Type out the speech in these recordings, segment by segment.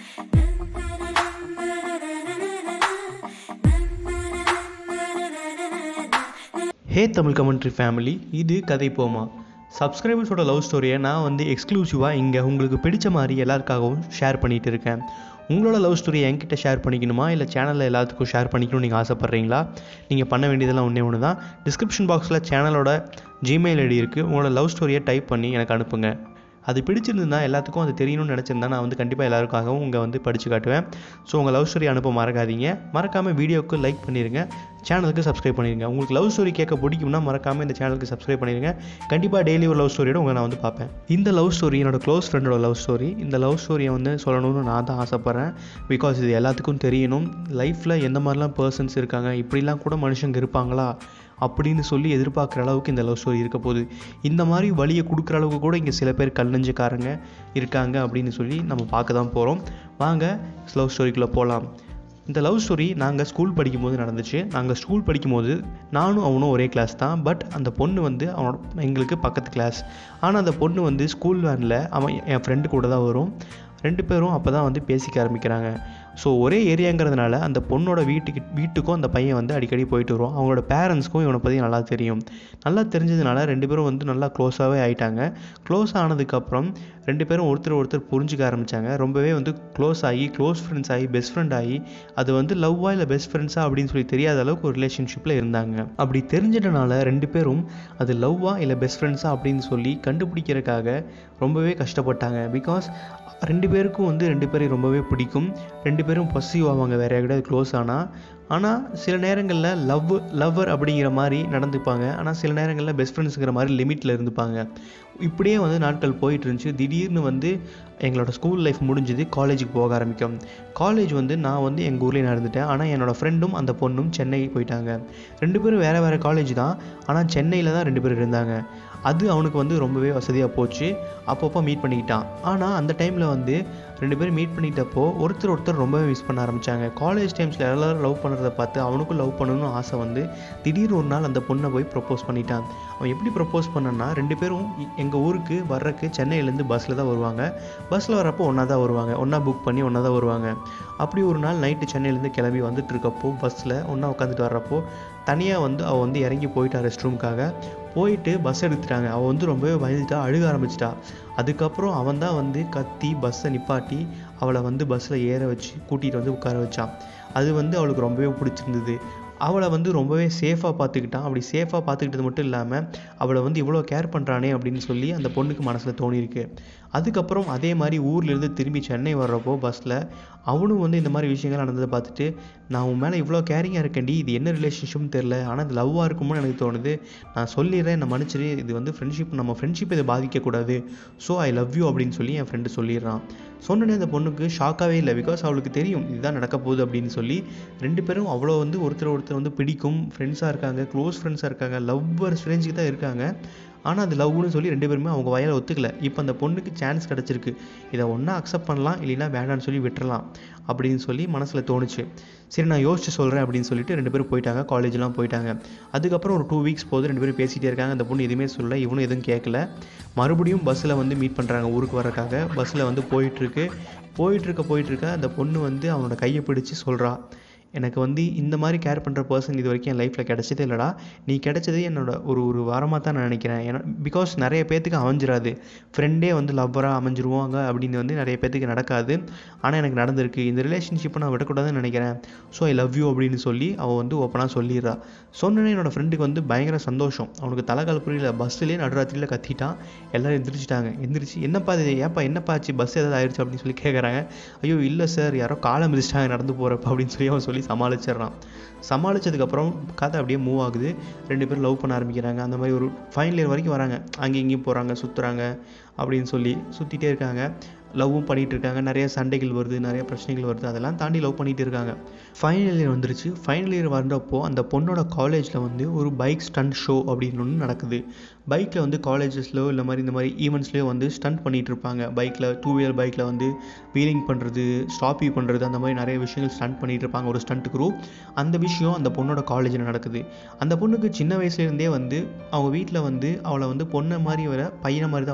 ஹே Tamil commentary family இது கதை போமா சப்ஸ்கிரைபர்ஸோட லவ் ஸ்டோரியை நான் வந்து எக்ஸ்க்ளூசிவாக இங்கே உங்களுக்கு பிடிச்ச மாதிரி எல்லாருக்காகவும் ஷேர் பண்ணிகிட்டு இருக்கேன் உங்களோட லவ் ஸ்டோரியை என்கிட்ட ஷேர் பண்ணிக்கணுமா இல்லை சேனலில் எல்லாத்துக்கும் ஷேர் பண்ணிக்கணும்னு நீங்கள் ஆசைப்பட்றீங்களா நீங்கள் பண்ண வேண்டியதெல்லாம் ஒன்றே ஒன்று தான் டிஸ்கிரிப்ஷன் பாக்ஸில் சேனலோட ஜிமெயில் ஐடி இருக்குது உங்களோட லவ் ஸ்டோரியை டைப் பண்ணி எனக்கு அனுப்புங்க அது பிடிச்சிருந்தா எல்லாத்துக்கும் அது தெரியணும்னு நினச்சிருந்தா நான் வந்து கண்டிப்பாக எல்லாருக்காகவும் உங்கள் வந்து படித்து காட்டுவேன் ஸோ உங்கள் லவ் ஸ்டோரி அனுப்ப மறக்காதீங்க மறக்காமல் வீடியோவுக்கு லைக் பண்ணிடுங்க சேனலுக்கு சப்ஸ்கிரைப் பண்ணிடுங்க உங்களுக்கு லவ் ஸ்டோரி கேட்க பிடிக்கும்னா மறக்காமல் இந்த சேனலுக்கு சப்ஸ்கிரைப் பண்ணிடுங்க கண்டிப்பாக டெய்லி ஒரு லவ் ஸ்டோரியோட உங்களை நான் வந்து பார்ப்பேன் இந்த லவ் ஸ்டோரி என்னோட க்ளோஸ் ஃப்ரெண்டோட லவ் ஸ்டோரி இந்த லவ் ஸ்டோரியை வந்து சொல்லணும்னு நான் தான் ஆசைப்பட்றேன் பிகாஸ் இது எல்லாத்துக்கும் தெரியணும் லைஃப்பில் எந்த மாதிரிலாம் பர்சன்ஸ் இருக்காங்க இப்படிலாம் கூட மனுஷங்க இருப்பாங்களா அப்படின்னு சொல்லி எதிர்பார்க்குற அளவுக்கு இந்த லவ் ஸ்டோரி இருக்க போகுது இந்த மாதிரி வழியை கொடுக்குற அளவுக்கு கூட இங்கே சில பேர் கல்லஞ்சக்காரங்க இருக்காங்க அப்படின்னு சொல்லி நம்ம பார்க்க தான் போகிறோம் வாங்க லவ் ஸ்டோரிக்குள்ளே போகலாம் இந்த லவ் ஸ்டோரி நாங்கள் ஸ்கூல் படிக்கும்போது நடந்துச்சு நாங்கள் ஸ்கூல் படிக்கும்போது நானும் அவனும் ஒரே கிளாஸ் தான் பட் அந்த பொண்ணு வந்து அவனோட எங்களுக்கு பக்கத்து கிளாஸ் ஆனால் அந்த பொண்ணு வந்து ஸ்கூல் வேனில் அவன் என் ஃப்ரெண்டு கூட தான் வரும் ரெண்டு பேரும் அப்போ தான் வந்து பேசிக்க ஆரம்பிக்கிறாங்க ஸோ ஒரே ஏரியாங்கிறதுனால அந்த பொண்ணோட வீட்டுக்கு வீட்டுக்கும் அந்த பையன் வந்து அடிக்கடி போயிட்டு வருவான் அவங்களோட பேரண்ட்ஸ்க்கும் இவனை பற்றி நல்லா தெரியும் நல்லா தெரிஞ்சதுனால ரெண்டு பேரும் வந்து நல்லா க்ளோஸாகவே ஆயிட்டாங்க க்ளோஸ் ஆனதுக்கப்புறம் ரெண்டு பேரும் ஒருத்தர் ஒருத்தர் புரிஞ்சுக்க ஆரம்பித்தாங்க ரொம்பவே வந்து க்ளோஸ் ஆகி க்ளோஸ் ஃப்ரெண்ட்ஸ் ஆகி பெஸ்ட் ஃப்ரெண்ட் ஆகி அது வந்து லவ்வா இல்லை பெஸ்ட் ஃப்ரெண்ட்ஸா அப்படின்னு சொல்லி தெரியாத அளவுக்கு ஒரு ரிலேஷன்ஷிப்பில் இருந்தாங்க அப்படி தெரிஞ்சிட்டனால ரெண்டு பேரும் அது லவ்வா இல்லை பெஸ்ட் ஃப்ரெண்ட்ஸா அப்படின்னு சொல்லி கண்டுபிடிக்கிறதுக்காக ரொம்பவே கஷ்டப்பட்டாங்க பிகாஸ் ரெண்டு பேருக்கும் வந்து ரெண்டு பேரையும் ரொம்பவே பிடிக்கும் ரெண்டு பேரும் பொசிவ் ஆவாங்க வேறு யாருக்கிட்ட க்ளோஸ் ஆனால் ஆனால் சில நேரங்களில் லவ் லவ்வர் அப்படிங்கிற மாதிரி நடந்துப்பாங்க ஆனால் சில நேரங்களில் பெஸ்ட் ஃப்ரெண்ட்ஸுங்கிற மாதிரி லிமிட்டில் இருந்துப்பாங்க இப்படியே வந்து நாட்கள் போயிட்டு இருந்துச்சு திடீர்னு வந்து எங்களோட ஸ்கூல் லைஃப் முடிஞ்சது காலேஜுக்கு போக ஆரம்பிக்கும் காலேஜ் வந்து நான் வந்து எங்கள் ஊர்லேயே நடந்துட்டேன் ஆனால் என்னோடய ஃப்ரெண்டும் அந்த பொண்ணும் சென்னை போயிட்டாங்க ரெண்டு பேரும் வேறு வேறு காலேஜ் தான் ஆனால் சென்னையில் தான் ரெண்டு பேரும் இருந்தாங்க அது அவனுக்கு வந்து ரொம்பவே வசதியாக போச்சு அப்பப்போ மீட் பண்ணிக்கிட்டான் ஆனால் அந்த டைமில் வந்து ரெண்டு பேரும் மீட் பண்ணிட்டப்போ ஒருத்தர் ஒருத்தர் ரொம்பவே மிஸ் பண்ண ஆரம்பித்தாங்க காலேஜ் டைம்ஸில் எல்லாரும் லவ் பண்ணுறத பார்த்து அவனுக்கும் லவ் பண்ணணும்னு ஆசை வந்து திடீர்னு ஒரு நாள் அந்த பொண்ணை போய் ப்ரப்போஸ் பண்ணிட்டான் அவன் எப்படி ப்ரப்போஸ் பண்ணனா ரெண்டு பேரும் எங்கள் ஊருக்கு வர்றக்கு சென்னையிலேருந்து பஸ்ஸில் தான் வருவாங்க பஸ்ஸில் வரப்போ ஒன்றா தான் வருவாங்க ஒன்றா புக் பண்ணி ஒன்றா தான் வருவாங்க அப்படி ஒரு நாள் நைட்டு சென்னையிலேருந்து கிளம்பி வந்துட்டு இருக்கப்போ பஸ்ஸில் ஒன்றா உட்காந்துட்டு வர்றப்போ தனியாக வந்து அவள் வந்து இறங்கி போயிட்டா ரெஸ்ட் ரூமுக்காக போயிட்டு பஸ் எடுத்துட்டாங்க அவள் வந்து ரொம்பவே பயந்துட்டா அழுக ஆரம்பிச்சிட்டா அதுக்கப்புறம் அவன் தான் வந்து கத்தி பஸ்ஸை நிப்பாட்டி அவளை வந்து பஸ்ஸில் ஏற வச்சு கூட்டிகிட்டு வந்து உட்கார வச்சான் அது வந்து அவளுக்கு ரொம்பவே பிடிச்சிருந்தது அவளை வந்து ரொம்பவே சேஃபாக பார்த்துக்கிட்டான் அப்படி சேஃபாக பார்த்துக்கிட்டது மட்டும் இல்லாமல் அவளை வந்து இவ்வளோ கேர் பண்ணுறானே அப்படின்னு சொல்லி அந்த பொண்ணுக்கு மனசில் தோணியிருக்கு அதுக்கப்புறம் அதே மாதிரி ஊர்லேருந்து திரும்பி சென்னை வர்றப்போ பஸ்ஸில் அவனும் வந்து இந்த மாதிரி விஷயங்கள் நடந்ததை பார்த்துட்டு நான் உன் மேலே இவ்வளோ கேரிங்காக இருக்கேன்டி இது என்ன ரிலேஷன்ஷிப்னு தெரில ஆனால் இது லவ்வாக இருக்குமோன்னு எனக்கு தோணுது நான் சொல்லிடுறேன் என்னை மன்னிச்சிரு இது வந்து ஃப்ரெண்ட்ஷிப் நம்ம ஃப்ரெண்ட்ஷிப் இதை பாதிக்கக்கூடாது ஸோ ஐ லவ் யூ அப்படின்னு சொல்லி என் ஃப்ரெண்டு சொல்லிடுறான் சொன்னோன்னே அந்த பொண்ணுக்கு ஷாக்காகவே இல்லை பிகாஸ் அவளுக்கு தெரியும் இதுதான் நடக்க போகுது அப்படின்னு சொல்லி ரெண்டு பேரும் அவ்வளோ வந்து ஒருத்தர் ஒருத்தர் வந்து பிடிக்கும் ஃப்ரெண்ட்ஸாக இருக்காங்க க்ளோஸ் ஃப்ரெண்ட்ஸாக இருக்காங்க லவ்வர்ஸ் ரேஞ்சுக்கு தான் இருக்காங்க ஆனால் அது லவ்னு சொல்லி ரெண்டு பேருமே அவங்க வயலை ஒத்துக்கல இப்போ அந்த பொண்ணுக்கு சான்ஸ் கிடச்சிருக்கு இதை ஒன்றா அக்செப்ட் பண்ணலாம் இல்லைன்னா வேண்டான்னு சொல்லி விட்டுறலாம் அப்படின்னு சொல்லி மனசில் தோணுச்சு சரி நான் யோசிச்சு சொல்கிறேன் அப்படின்னு சொல்லிட்டு ரெண்டு பேரும் போயிட்டாங்க காலேஜ்லாம் போயிட்டாங்க அதுக்கப்புறம் ஒரு டூ வீக்ஸ் போது ரெண்டு பேரும் பேசிகிட்டே இருக்காங்க அந்த பொண்ணு எதுவுமே சொல்லல இவனும் எதுவும் கேட்கல மறுபடியும் பஸ்ஸில் வந்து மீட் பண்ணுறாங்க ஊருக்கு வரக்காக பஸ்ஸில் வந்து போயிட்டுருக்கு போயிட்டுருக்க போயிட்டுருக்க அந்த பொண்ணு வந்து அவனோட கையை பிடிச்சி சொல்கிறா எனக்கு வந்து இந்த மாதிரி கேர் பண்ணுற பர்சன் இது வரைக்கும் என் லைஃப்பில் கிடச்சதே இல்லைடா நீ கிடைச்சது என்னோட ஒரு ஒரு வாரமாக தான் நான் நினைக்கிறேன் ஏன்னா பிகாஸ் நிறைய பேர்த்துக்கு அமைஞ்சிராது ஃப்ரெண்டே வந்து லவ்வராக அமைஞ்சிருவாங்க அப்படின்னு வந்து நிறைய பேர்த்துக்கு நடக்காது ஆனால் எனக்கு நடந்திருக்கு இந்த ரிலேஷன்ஷிப்பை நான் விடக்கூடாதுன்னு நினைக்கிறேன் ஸோ ஐ லவ் யூ அப்படின்னு சொல்லி அவள் வந்து ஓப்பனாக சொல்லிடுறா சொன்னோன்னே என்னோடய ஃப்ரெண்டுக்கு வந்து பயங்கர சந்தோஷம் அவனுக்கு தலைகால் புரியல பஸ்ஸுலேயே நடுராத்திரியில் கத்திட்டான் எல்லோரும் எந்திரிச்சிட்டாங்க எந்திரிச்சு என்னப்பா இது ஏப்பா என்னப்பா ஆச்சு பஸ் ஏதாவது ஆயிடுச்சு அப்படின்னு சொல்லி கேட்குறாங்க ஐயோ இல்லை சார் யாரோ காலம் மிதிச்சிட்டாங்க நடந்து போகிறப்ப அப்படின்னு சொல்லி அவன் சொல்லி சமாளிச்சிடுறான் சமாளித்ததுக்கப்புறம் கதை அப்படியே மூவ் ஆகுது ரெண்டு பேரும் லவ் பண்ண ஆரம்பிக்கிறாங்க அந்த மாதிரி ஒரு ஃபைனல் இயர் வரைக்கும் வராங்க அங்கேயும் இங்கேயும் போகிறாங்க சுற்றுறாங்க அப்படின்னு சொல்லி சுற்றிட்டே இருக்காங்க லவ்வும் பண்ணிகிட்டு இருக்காங்க நிறைய சண்டைகள் வருது நிறைய பிரச்சனைகள் வருது அதெல்லாம் தாண்டி லவ் பண்ணிகிட்டு இருக்காங்க ஃபைனல் இயர் வந்துருச்சு ஃபைனல் இயர் வந்தப்போ அந்த பொண்ணோட காலேஜில் வந்து ஒரு பைக் ஸ்டண்ட் ஷோ அப்படின்னு ஒன்று நடக்குது பைக்கில் வந்து காலேஜஸ்லையோ இல்லை மாதிரி இந்த மாதிரி ஈவெண்ட்ஸ்லையோ வந்து ஸ்டண்ட் பண்ணிகிட்டு இருப்பாங்க பைக்கில் டூ வீலர் பைக்கில் வந்து வீலிங் பண்ணுறது ஸ்டாப்பி பண்ணுறது அந்த மாதிரி நிறைய விஷயங்கள் ஸ்டண்ட் பண்ணிகிட்டு இருப்பாங்க ஒரு ஸ்டண்ட் குரூ அந்த விஷயம் அந்த பொண்ணோட காலேஜில் நடக்குது அந்த பொண்ணுக்கு சின்ன வயசுலேருந்தே வந்து அவங்க வீட்டில் வந்து அவளை வந்து பொண்ணை மாதிரி வர பையனை மாதிரி தான் வளர்த்திருப்பாங்க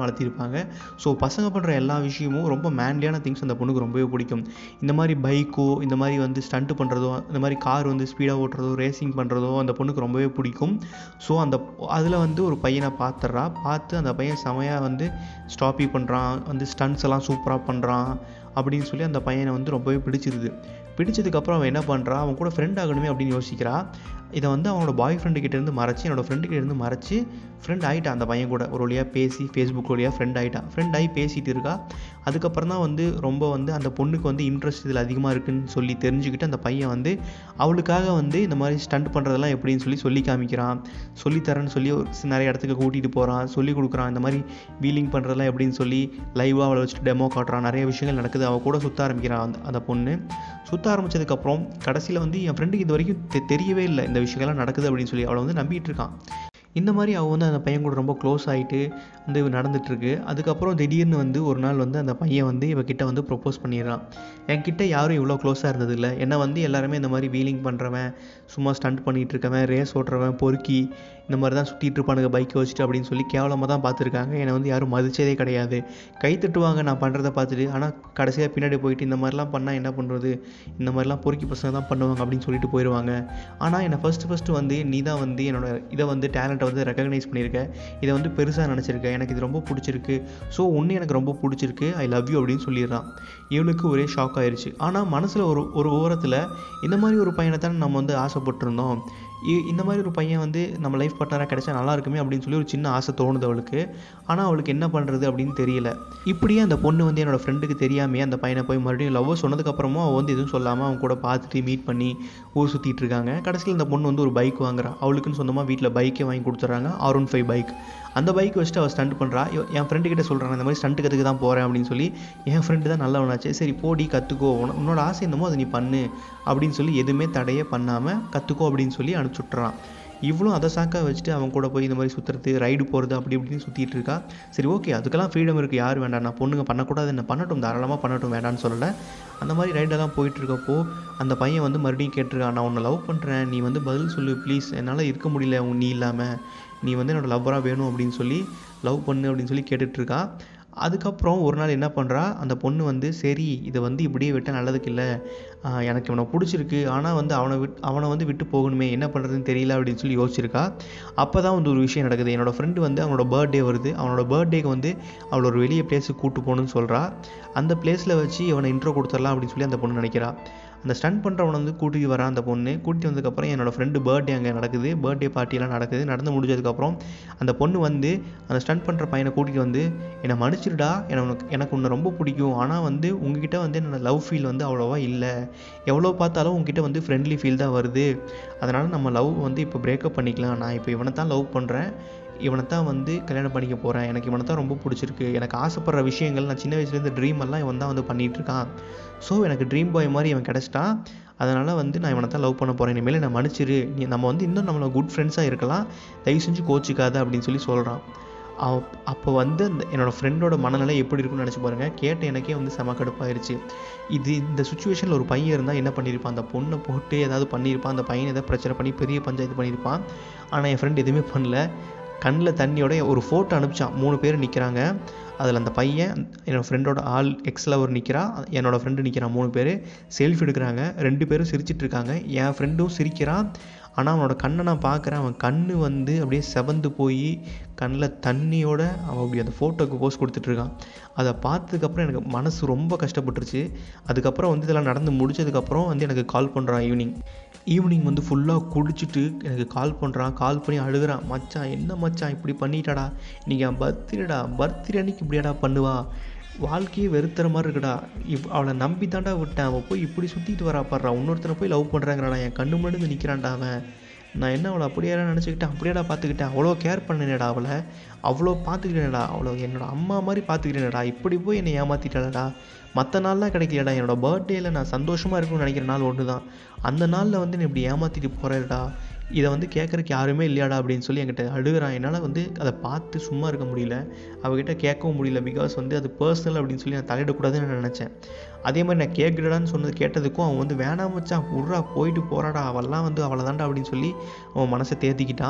இருப்பாங்க ஸோ பசங்க பண்ணுற எல்லா விஷயமும் ரொம்ப மேன்லியான திங்ஸ் அந்த பொண்ணுக்கு ரொம்பவே பிடிக்கும் இந்த மாதிரி பைக்கோ இந்த மாதிரி வந்து ஸ்டண்ட் பண்ணுறதோ இந்த மாதிரி கார் வந்து ஸ்பீடாக ஓட்டுறதோ ரேசிங் பண்ணுறதோ அந்த பொண்ணுக்கு ரொம்பவே பிடிக்கும் ஸோ அந்த அதில் வந்து ஒரு பையனை பார்த்துட்றா பார்த்து அந்த பையன் செமையாக வந்து ஸ்டாப்பி பண்ணுறான் வந்து ஸ்டண்ட்ஸ் எல்லாம் சூப்பராக பண்ணுறான் அப்படின்னு சொல்லி அந்த பையனை வந்து ரொம்பவே பிடிச்சிருது பிடிச்சதுக்கப்புறம் அவன் என்ன பண்ணுறான் அவன் கூட ஃப்ரெண்ட் ஆகணுமே அப்படின்னு யோசிக்கிறா இதை வந்து அவனோட பாய் ஃப்ரெண்டு கிட்டேருந்து மறைச்சி என்னோடய ஃப்ரெண்டு கிட்டேருந்து மறைச்சி ஃப்ரெண்ட் ஆகிட்டான் அந்த பையன் கூட ஒரு வழியாக பேசி ஃபேஸ்புக் வழியாக ஃப்ரெண்ட் ஆகிட்டான் ஃப்ரெண்ட் ஆகி பேசிகிட்டு இருக்கா அதுக்கப்புறம் தான் வந்து ரொம்ப வந்து அந்த பொண்ணுக்கு வந்து இன்ட்ரெஸ்ட் இதில் அதிகமாக இருக்குன்னு சொல்லி தெரிஞ்சுக்கிட்டு அந்த பையன் வந்து அவளுக்காக வந்து இந்த மாதிரி ஸ்டண்ட் பண்ணுறதெல்லாம் எப்படின்னு சொல்லி சொல்லி காமிக்கிறான் சொல்லித்தரேன்னு சொல்லி ஒரு சி- நிறைய இடத்துக்கு கூட்டிகிட்டு போகிறான் சொல்லி கொடுக்குறான் இந்த மாதிரி வீலிங் பண்ணுறதெல்லாம் எப்படின்னு சொல்லி லைவாக அவளை வச்சுட்டு டெமோ காட்டுறான் நிறைய விஷயங்கள் நடக்குது அவள் கூட சுற்ற ஆரம்பிக்கிறான் அந்த அந்த பொண்ணு சுற்ற ஆரம்பிச்சதுக்கப்புறம் கடைசியில் வந்து என் ஃப்ரெண்டுக்கு இது வரைக்கும் தெ- தெரியவே இல்லை இந்த விஷயங்கள்லாம் நடக்குது அப்படின்னு சொல்லி அவளை வந்து நம்பிட்டு இருக்கான் இந்த மாதிரி அவள் வந்து அந்த பையன் கூட ரொம்ப க்ளோஸ் ஆகிட்டு வந்து நடந்துட்டுருக்கு அதுக்கப்புறம் திடீர்னு வந்து ஒரு நாள் வந்து அந்த பையன் வந்து இவகிட்ட வந்து ப்ரொப்போஸ் பண்ணிடுறான் என்கிட்ட யாரும் இவ்வளோ க்ளோஸாக இருந்ததில்ல என்னை வந்து எல்லாருமே இந்த மாதிரி வீலிங் பண்ணுறவன் சும்மா ஸ்டண்ட் பண்ணிகிட்டு இருக்கவன் ரேஸ் ஓட்டுறவன் பொறுக்கி இந்த மாதிரி தான் சுற்றிட்டு இருப்பானுங்க பைக்கை வச்சுட்டு அப்படின்னு சொல்லி கேவலமாக தான் பார்த்துருக்காங்க என்னை வந்து யாரும் மதிச்சதே கிடையாது கை தட்டுவாங்க நான் பண்ணுறத பார்த்துட்டு ஆனால் கடைசியாக பின்னாடி போயிட்டு இந்த மாதிரிலாம் பண்ணால் என்ன பண்ணுறது இந்த மாதிரிலாம் பொறுக்கி பசங்க தான் பண்ணுவாங்க அப்படின்னு சொல்லிட்டு போயிடுவாங்க ஆனால் என்னை ஃபஸ்ட்டு ஃபஸ்ட்டு வந்து நீ தான் வந்து என்னோட இதை வந்து டேலண்ட்டை வந்து ரெக்கக்னைஸ் பண்ணியிருக்க இதை வந்து பெருசாக நினச்சிருக்க எனக்கு இது ரொம்ப பிடிச்சிருக்கு ஸோ ஒன்று எனக்கு ரொம்ப பிடிச்சிருக்கு ஐ லவ் யூ அப்படின்னு சொல்லிடுறான் இவளுக்கு ஒரே ஷாக் ஆயிருச்சு ஆனால் மனசில் ஒரு ஒரு ஓரத்தில் இந்த மாதிரி ஒரு பையனை தான் நம்ம வந்து ஆசைப்பட்டிருந்தோம் இ- இந்த மாதிரி ஒரு பையன் வந்து நம்ம லைஃப் பார்ட்னராக கிடைச்சா நல்லா இருக்குமே அப்படின்னு சொல்லி ஒரு சின்ன ஆசை தோணுது அவளுக்கு ஆனால் அவளுக்கு என்ன பண்ணுறது அப்படின்னு தெரியல இப்படியே அந்த பொண்ணு வந்து என்னோட ஃப்ரெண்டுக்கு தெரியாமே அந்த பையனை போய் மறுபடியும் லவ் சொன்னதுக்கப்புறமும் அவள் வந்து எதுவும் சொல்லாமல் அவன் கூட பார்த்துட்டு மீட் பண்ணி ஊர் சுற்றிட்டு இருக்காங்க கடைசியில் இந்த பொண்ணு வந்து ஒரு பைக் வாங்குறா அவளுக்குன்னு சொந்தமாக வீட்டில் பைக்கே வாங்கி கொடுத்துட்றாங்க ஆர் ஒன் ஃபைவ் பைக் அந்த பைக் வச்சுட்டு அவள் ஸ்டண்ட் பண்ணுறா என் ஃப்ரெண்டு கிட்ட சொல்கிறான் இந்த மாதிரி ஸ்டண்ட் கற்றுக்க தான் போகிறேன் அப்படின்னு சொல்லி என் ஃப்ரெண்டு தான் நல்லவனாச்சே சரி போடி கற்றுக்கோ உன்னோட ஆசை என்னமோ அதை நீ பண்ணு அப்படின்னு சொல்லி எதுவுமே தடையே பண்ணாமல் கற்றுக்கோ அப்படின்னு சொல்லி அனுப்பிச்சி விட்றான் இவளும் அதை சாக்கா வச்சுட்டு அவன் கூட போய் இந்த மாதிரி சுற்றுறது ரைடு போகிறது அப்படி இப்படின்னு சுற்றிட்டு இருக்கா சரி ஓகே அதுக்கெல்லாம் ஃப்ரீடம் இருக்குது யார் வேண்டாம் நான் பொண்ணுங்க பண்ணக்கூடாது என்ன பண்ணட்டும் தாராளமாக பண்ணட்டும் வேண்டாம்னு சொல்லலை அந்த மாதிரி ரைடெல்லாம் போயிட்டு இருக்கப்போ அந்த பையன் வந்து மறுபடியும் கேட்டிருக்கான் நான் உன்னை லவ் பண்ணுறேன் நீ வந்து பதில் சொல்லு ப்ளீஸ் என்னால் இருக்க முடியல உன் நீ இல்லாமல் நீ வந்து என்னோட லவ்வராக வேணும் அப்படின்னு சொல்லி லவ் பண்ணு அப்படின்னு சொல்லி கேட்டுட்ருக்கா அதுக்கப்புறம் ஒரு நாள் என்ன பண்ணுறா அந்த பொண்ணு வந்து சரி இதை வந்து இப்படியே விட்டால் நல்லதுக்கு இல்லை எனக்கு இவனை பிடிச்சிருக்கு ஆனால் வந்து அவனை விட் அவனை வந்து விட்டு போகணுமே என்ன பண்ணுறதுன்னு தெரியல அப்படின்னு சொல்லி யோசிச்சிருக்கா அப்போ தான் வந்து ஒரு விஷயம் நடக்குது என்னோட ஃப்ரெண்டு வந்து அவனோட பர்த்டே வருது அவனோட பர்த்டேக்கு வந்து அவளை ஒரு வெளியே பிளேஸுக்கு கூட்டு போகணும்னு சொல்கிறா அந்த பிளேஸில் வச்சு இவனை இன்ட்ரோ கொடுத்துடலாம் அப்படின்னு சொல்லி அந்த பொண்ணு நினைக்கிறா அந்த ஸ்டண்ட் பண்ணுறவனை வந்து கூட்டிட்டு வரான் அந்த பொண்ணு கூட்டிட்டு வந்ததுக்கப்புறம் என்னோட ஃப்ரெண்டு பர்த்டே அங்கே நடக்குது பர்த்டே பார்ட்டியெல்லாம் நடக்குது நடந்து முடிஞ்சதுக்கப்புறம் அந்த பொண்ணு வந்து அந்த ஸ்டண்ட் பண்ணுற பையனை கூட்டிகிட்டு வந்து என்னை மன்னிச்சிடுடா எனக்கு எனக்கு உன்னை ரொம்ப பிடிக்கும் ஆனால் வந்து உங்ககிட்ட வந்து என்னோட லவ் ஃபீல் வந்து அவ்வளோவா இல்லை எவ்வளோ பார்த்தாலும் உங்ககிட்ட வந்து ஃப்ரெண்ட்லி ஃபீல் தான் வருது அதனால் நம்ம லவ் வந்து இப்போ பிரேக்கப் பண்ணிக்கலாம் நான் இப்போ இவனை தான் லவ் பண்ணுறேன் இவனை தான் வந்து கல்யாணம் பண்ணிக்க போகிறேன் எனக்கு இவனை தான் ரொம்ப பிடிச்சிருக்கு எனக்கு ஆசைப்படுற விஷயங்கள் நான் சின்ன வயசுலேருந்து ட்ரீம் எல்லாம் இவன் தான் வந்து பண்ணிகிட்டு இருக்கான் ஸோ எனக்கு ட்ரீம் பாய் மாதிரி இவன் கிடச்சிட்டான் அதனால் வந்து நான் இவனை தான் லவ் பண்ண போகிறேன் இனிமேல் நான் மன்னிச்சிரு நீ நம்ம வந்து இன்னும் நம்மளை குட் ஃப்ரெண்ட்ஸாக இருக்கலாம் தயவு செஞ்சு கோச்சிக்காத அப்படின்னு சொல்லி சொல்கிறான் அவ அப்போ வந்து அந்த என்னோடய ஃப்ரெண்டோட மனநிலை எப்படி இருக்கும்னு நினச்சி பாருங்கள் கேட்ட எனக்கே வந்து செம கடுப்பாயிருச்சு இது இந்த சுச்சுவேஷனில் ஒரு பையன் இருந்தால் என்ன பண்ணியிருப்பான் அந்த பொண்ணை போட்டு ஏதாவது பண்ணியிருப்பான் அந்த பையனை ஏதாவது பிரச்சனை பண்ணி பெரிய பஞ்சாயத்து பண்ணியிருப்பான் ஆனால் என் ஃப்ரெண்ட் எதுவுமே பண்ணல கண்ணில் தண்ணியோட ஒரு ஃபோட்டோ அனுப்பிச்சான் மூணு பேர் நிற்கிறாங்க அதில் அந்த பையன் என்னோடய ஃப்ரெண்டோட ஆள் எக்ஸ் லவர் நிற்கிறா என்னோடய ஃப்ரெண்டு நிற்கிறான் மூணு பேர் செல்ஃபி எடுக்கிறாங்க ரெண்டு பேரும் சிரிச்சிட்டு இருக்காங்க என் ஃப்ரெண்டும் சிரிக்கிறான் ஆனால் அவனோட கண்ணை நான் பார்க்குறேன் அவன் கண் வந்து அப்படியே செவந்து போய் கண்ணில் தண்ணியோட அவன் அப்படி அந்த ஃபோட்டோக்கு போஸ் கொடுத்துட்ருக்கான் அதை பார்த்ததுக்கப்புறம் எனக்கு மனசு ரொம்ப கஷ்டப்பட்டுருச்சு அதுக்கப்புறம் வந்து இதெல்லாம் நடந்து முடிச்சதுக்கப்புறம் வந்து எனக்கு கால் பண்ணுறான் ஈவினிங் ஈவினிங் வந்து ஃபுல்லாக குடிச்சிட்டு எனக்கு கால் பண்ணுறான் கால் பண்ணி அழுகுறான் மச்சான் என்ன மச்சான் இப்படி பண்ணிட்டாடா இன்றைக்கி என் பர்த்டேடா பர்த்டே அன்னைக்கு இப்படியாடா பண்ணுவா வாழ்க்கையே வெறுத்துற மாதிரி இருக்குடா இவ் அவளை நம்பி தாண்டா விட்டேன் அவள் போய் இப்படி சுற்றிட்டு வரா பாடுறா இன்னொருத்தனை போய் லவ் பண்ணுறாங்கடா என் கண்ணு முன்னாடி வந்து நிற்கிறான்டா அவன் நான் என்ன அவளை அப்படியே நினச்சிக்கிட்டேன் அப்படியேடா பார்த்துக்கிட்டேன் அவ்வளோ கேர் பண்ணினேடா அவளை அவ்வளோ பார்த்துக்கிட்டேனடா அவ்வளோ என்னோட அம்மா மாதிரி பார்த்துக்கிட்டேனடா இப்படி போய் என்னை ஏமாற்றிட்டாடா மற்ற நாள்லாம் கிடைக்கலடா என்னோட பர்த்டேயில் நான் சந்தோஷமாக இருக்கணும்னு நினைக்கிற நாள் ஒன்று தான் அந்த நாளில் வந்து நீ இப்படி ஏமாற்றிட்டு போகிறடா இதை வந்து கேட்குறக்கு யாருமே இல்லையாடா அப்படின்னு சொல்லி என்கிட்ட அழுகுறான் என்னால் வந்து அதை பார்த்து சும்மா இருக்க முடியல அவகிட்ட கேட்கவும் முடியல பிகாஸ் வந்து அது பர்சனல் அப்படின்னு சொல்லி நான் தலையிடக்கூடாதுன்னு நான் நினச்சேன் அதே மாதிரி நான் கேட்குறடான்னு சொன்னது கேட்டதுக்கும் அவன் வந்து வேணாம் மச்சான் உர்றா போயிட்டு போகிறாடா அவள்லாம் வந்து அவளை தாண்டா அப்படின்னு சொல்லி அவன் மனசை தேத்திக்கிட்டான்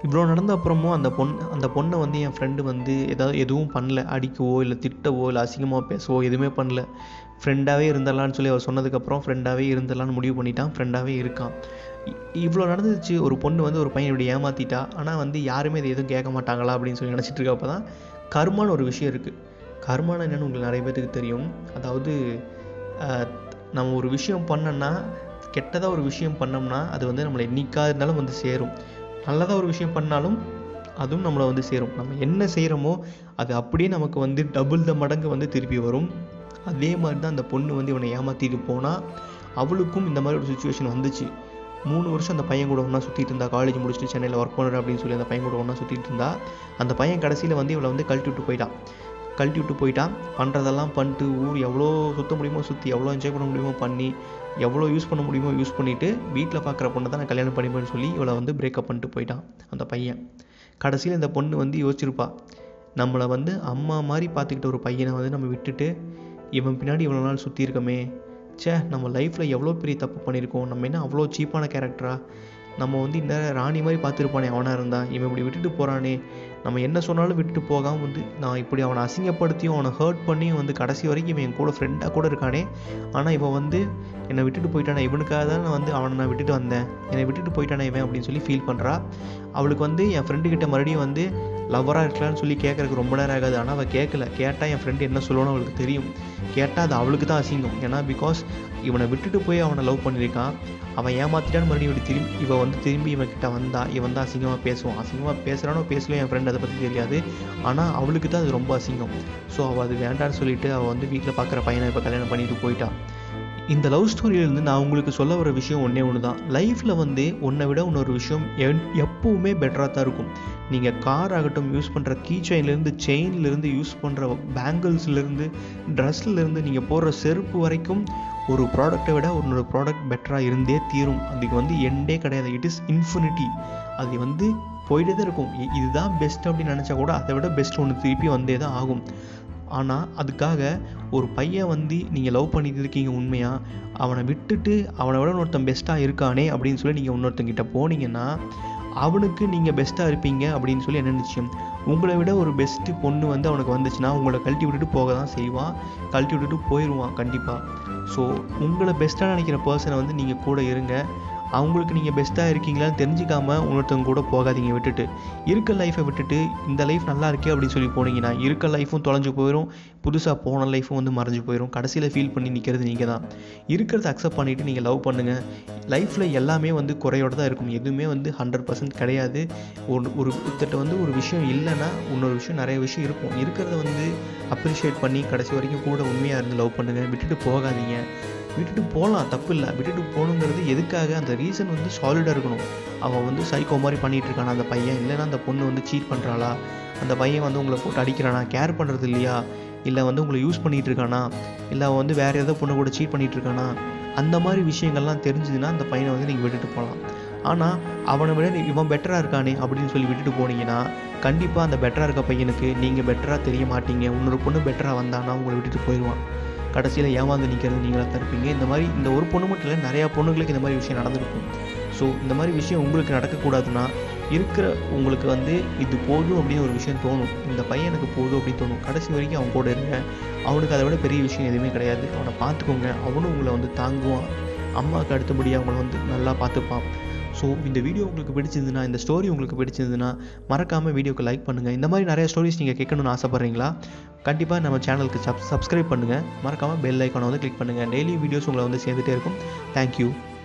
இவ்வளோ நடந்த அப்புறமும் அந்த பொண்ணு அந்த பொண்ணை வந்து என் ஃப்ரெண்டு வந்து ஏதாவது எதுவும் பண்ணல அடிக்கவோ இல்லை திட்டவோ இல்லை அசிங்கமாக பேசவோ எதுவுமே பண்ணல ஃப்ரெண்டாகவே இருந்துடலான்னு சொல்லி அவர் சொன்னதுக்கப்புறம் ஃப்ரெண்டாகவே இருந்துடலான்னு முடிவு பண்ணிட்டான் ஃப்ரெண்டாகவே இருக்கான் இ- இவ்வளோ நடந்துச்சு ஒரு பொண்ணு வந்து ஒரு பையன் இப்படி ஏமாற்றிட்டா ஆனால் வந்து யாருமே இதை எதுவும் கேட்க மாட்டாங்களா அப்படின்னு சொல்லி நினச்சிட்டு இருக்கப்போ தான் கர்மான்னு ஒரு விஷயம் இருக்குது கர்மான்னு என்னன்னு உங்களுக்கு நிறைய பேத்துக்கு தெரியும் அதாவது ஆஹ், நம்ம ஒரு விஷயம் பண்ணோன்னா கெட்டதாக ஒரு விஷயம் பண்ணோம்னா அது வந்து நம்மளை என்னைக்கா இருந்தாலும் வந்து சேரும் நல்லதாக ஒரு விஷயம் பண்ணாலும் அதுவும் நம்மளை வந்து சேரும் நம்ம என்ன செய்கிறோமோ அது அப்படியே நமக்கு வந்து டபுள் த மடங்கு வந்து திருப்பி வரும் அதே மாதிரி தான் அந்த பொண்ணு வந்து இவனை ஏமாற்றிட்டு போனால் அவளுக்கும் இந்த மாதிரி ஒரு சுச்சுவேஷன் வந்துச்சு மூணு வருஷம் அந்த பையன் கூட ஒன்றா சுற்றிட்டு இருந்தா காலேஜ் முடிச்சுட்டு சென்னையில் ஒர்க் பண்ணுற அப்படின்னு சொல்லி அந்த பையன் கூட ஒன்றா சுற்றிட்டு இருந்தா அந்த பையன் கடைசியில் வந்து இவளை வந்து கழட்டி விட்டு போயிட்டான் கழட்டி விட்டு போயிட்டான் பண்ணுறதெல்லாம் பண்ணிட்டு ஊர் எவ்வளோ சுத்த முடியுமோ சுற்றி எவ்வளோ என்ஜாய் பண்ண முடியுமோ பண்ணி எவ்வளோ யூஸ் பண்ண முடியுமோ யூஸ் பண்ணிவிட்டு வீட்டில் பார்க்குற பொண்ணை தான் நான் கல்யாணம் பண்ணிப்பேன்னு சொல்லி இவளை வந்து பிரேக்கப் பண்ணிட்டு போயிட்டான் அந்த பையன் கடைசியில் இந்த பொண்ணு வந்து யோசிச்சிருப்பா நம்மளை வந்து அம்மா மாதிரி பார்த்துக்கிட்ட ஒரு பையனை வந்து நம்ம விட்டுட்டு இவன் பின்னாடி இவ்வளோ நாள் சுற்றி இருக்கமே ச்சே நம்ம லைஃப்பில் எவ்வளோ பெரிய தப்பு பண்ணியிருக்கோம் நம்ம என்ன அவ்வளோ சீப்பான கேரக்டரா நம்ம வந்து இந்த ராணி மாதிரி பார்த்துருப்பானே அவனாக இருந்தா இவன் இப்படி விட்டுட்டு போகிறானே நம்ம என்ன சொன்னாலும் விட்டுட்டு போகாமல் வந்து நான் இப்படி அவனை அசிங்கப்படுத்தியும் அவனை ஹர்ட் பண்ணியும் வந்து கடைசி வரைக்கும் இவன் என் கூட ஃப்ரெண்டாக கூட இருக்கானே ஆனால் இவன் வந்து என்னை விட்டுட்டு போயிட்டானே இவனுக்காக தான் நான் வந்து அவனை நான் விட்டுட்டு வந்தேன் என்னை விட்டுட்டு போயிட்டானே இவன் அப்படின்னு சொல்லி ஃபீல் பண்ணுறா அவளுக்கு வந்து என் ஃப்ரெண்டு கிட்ட மறுபடியும் வந்து லவ்வராக இருக்கலாம்னு சொல்லி கேட்கறதுக்கு ரொம்ப நேரம் ஆகாது ஆனால் அவள் கேட்கல கேட்டால் என் ஃப்ரெண்டு என்ன சொல்லுவான்னு அவளுக்கு தெரியும் கேட்டால் அது அவளுக்கு தான் அசிங்கம் ஏன்னா பிகாஸ் இவனை விட்டுட்டு போய் அவனை லவ் பண்ணியிருக்கான் அவன் ஏமாத்திட்டான்னு மறுபடியும் இப்படி திரும்பி இவன் வந்து திரும்பி இவன் கிட்ட வந்தா இவன் தான் அசிங்கமாக பேசுவான் அசிங்கமாக பேசுகிறானோ பேசலையோ என் ஃப்ரெண்ட் அதை பற்றி தெரியாது ஆனால் அவளுக்கு தான் அது ரொம்ப அசிங்கம் ஸோ அவள் அது வேண்டான்னு சொல்லிட்டு அவள் வந்து வீட்டில் பார்க்குற பையனை இப்போ கல்யாணம் பண்ணிட்டு போயிட்டா இந்த லவ் ஸ்டோரியிலேருந்து நான் உங்களுக்கு சொல்ல வர விஷயம் ஒன்றே ஒன்று தான் லைஃப்பில் வந்து ஒன்றை விட இன்னொரு விஷயம் என்- எப்பவுமே பெட்டராக தான் இருக்கும் நீங்கள் கார் ஆகட்டும் யூஸ் பண்ணுற கீ செயின்லேருந்து செயின்லேருந்து யூஸ் பண்ணுற பேங்கிள்ஸ்லேருந்து ட்ரெஸ்லேருந்து நீங்கள் போடுற செருப்பு வரைக்கும் ஒரு ப்ராடக்ட்டை விட இன்னொரு ப்ராடக்ட் பெட்டராக இருந்தே தீரும் அதுக்கு வந்து எண்டே கிடையாது இட் இஸ் இன்ஃபினிட்டி அது வந்து போயிட்டே தான் இருக்கும் இ- இதுதான் பெஸ்ட் அப்படின்னு நினச்சா கூட அதை விட பெஸ்ட் ஒன்று திருப்பி வந்தே தான் ஆகும் ஆனால் அதுக்காக ஒரு பையன் வந்து நீங்கள் லவ் பண்ணிட்டு இருக்கீங்க உண்மையாக அவனை விட்டுட்டு அவனை விட இன்னொருத்தன் பெஸ்ட்டாக இருக்கானே அப்படின்னு சொல்லி நீங்கள் இன்னொருத்தங்கிட்ட போனீங்கன்னா அவனுக்கு நீங்கள் பெஸ்ட்டாக இருப்பீங்க அப்படின்னு சொல்லி என்ன நிச்சயம் உங்களை விட ஒரு பெஸ்ட்டு பொண்ணு வந்து அவனுக்கு வந்துச்சுன்னா உங்களை கழட்டி விட்டுட்டு போக தான் செய்வான் கழட்டி விட்டுட்டு போயிடுவான் கண்டிப்பாக ஸோ உங்களை பெஸ்ட்டாக நினைக்கிற பர்சனை வந்து நீங்கள் கூட இருங்க அவங்களுக்கு நீங்கள் பெஸ்ட்டாக இருக்கீங்களான்னு தெரிஞ்சுக்காம இன்னொருத்தவங்க கூட போகாதீங்க விட்டுட்டு இருக்க லைஃப்பை விட்டுட்டு இந்த லைஃப் நல்லா இருக்கே அப்படின்னு சொல்லி போனீங்கன்னா இருக்க லைஃப்பும் தொலைஞ்சு போயிடும் புதுசாக போன லைஃப்பும் வந்து மறைஞ்சு போயிடும் கடைசியில் ஃபீல் பண்ணி நிற்கிறது நீங்கள் தான் இருக்கிறத அக்செப்ட் பண்ணிவிட்டு நீங்கள் லவ் பண்ணுங்கள் லைஃப்பில் எல்லாமே வந்து குறையோட தான் இருக்கும் எதுவுமே வந்து ஹண்ட்ரட் பர்சன்ட் கிடையாது ஒரு ஒரு ஒருத்தட்ட வந்து ஒரு விஷயம் இல்லைன்னா இன்னொரு விஷயம் நிறைய விஷயம் இருக்கும் இருக்கிறத வந்து அப்ரிஷியேட் பண்ணி கடைசி வரைக்கும் கூட உண்மையாக இருந்து லவ் பண்ணுங்கள் விட்டுட்டு போகாதீங்க விட்டுட்டு போகலாம் தப்பு இல்லை விட்டுட்டு போகணுங்கிறது எதுக்காக அந்த ரீசன் வந்து சாலிடாக இருக்கணும் அவன் வந்து சைக்கோ மாதிரி பண்ணிட்டு இருக்கானா அந்த பையன் இல்லைன்னா அந்த பொண்ணு வந்து சீட் பண்ணுறாளா அந்த பையன் வந்து உங்களை போட்டு அடிக்கிறானா கேர் பண்ணுறது இல்லையா இல்லை வந்து உங்களை யூஸ் பண்ணிட்டு இருக்கானா இல்லை அவன் வந்து வேறு ஏதோ பொண்ணு கூட சீட் பண்ணிட்டு இருக்கானா அந்த மாதிரி விஷயங்கள்லாம் தெரிஞ்சுதுன்னா அந்த பையனை வந்து நீங்கள் விட்டுட்டு போகலாம் ஆனால் அவனை விட நீ- இவன் பெட்டராக இருக்கானே அப்படின்னு சொல்லி விட்டுட்டு போனீங்கன்னா கண்டிப்பாக அந்த பெட்டராக இருக்க பையனுக்கு நீங்கள் பெட்டராக தெரிய மாட்டீங்க இன்னொரு பொண்ணு பெட்டராக வந்தானா உங்களை விட்டுட்டு போயிடுவான் கடைசியில் ஏமாந்து நிற்கிறது நீங்களாக தான் இருப்பீங்க இந்த மாதிரி இந்த ஒரு பொண்ணு மட்டும் இல்லை நிறையா பொண்ணுங்களுக்கு இந்த மாதிரி விஷயம் நடந்திருக்கும் ஸோ இந்த மாதிரி விஷயம் உங்களுக்கு நடக்கக்கூடாதுன்னா இருக்கிற உங்களுக்கு வந்து இது போதும் அப்படின்னு ஒரு விஷயம் தோணும் இந்த பையன் எனக்கு போதும் அப்படின்னு தோணும் கடைசி வரைக்கும் அவன் கூட இருங்க அவனுக்கு அதை விட பெரிய விஷயம் எதுவுமே கிடையாது அவனை பார்த்துக்கோங்க அவனும் உங்களை வந்து தாங்குவான் அம்மாவுக்கு அடுத்தபடியாக அவங்கள வந்து நல்லா பார்த்துப்பான் ஸோ இந்த வீடியோ உங்களுக்கு பிடிச்சிருந்துன்னா இந்த ஸ்டோரி உங்களுக்கு பிடிச்சிருந்துன்னா மறக்காமல் வீடியோக்கு லைக் பண்ணுங்கள் இந்த மாதிரி நிறைய ஸ்டோரிஸ் நீங்கள் கேட்கணும்னு ஆசைப்பட்றீங்களா கண்டிப்பாக நம்ம சேனலுக்கு சப் சப்ஸ்கிரைப் பண்ணுங்கள் மறக்காமல் பெல் ஐக்கானை வந்து கிளிக் பண்ணுங்கள் டெய்லி வீடியோஸ் உங்களை வந்து சேர்ந்துட்டே இருக்கும் தேங்க்யூ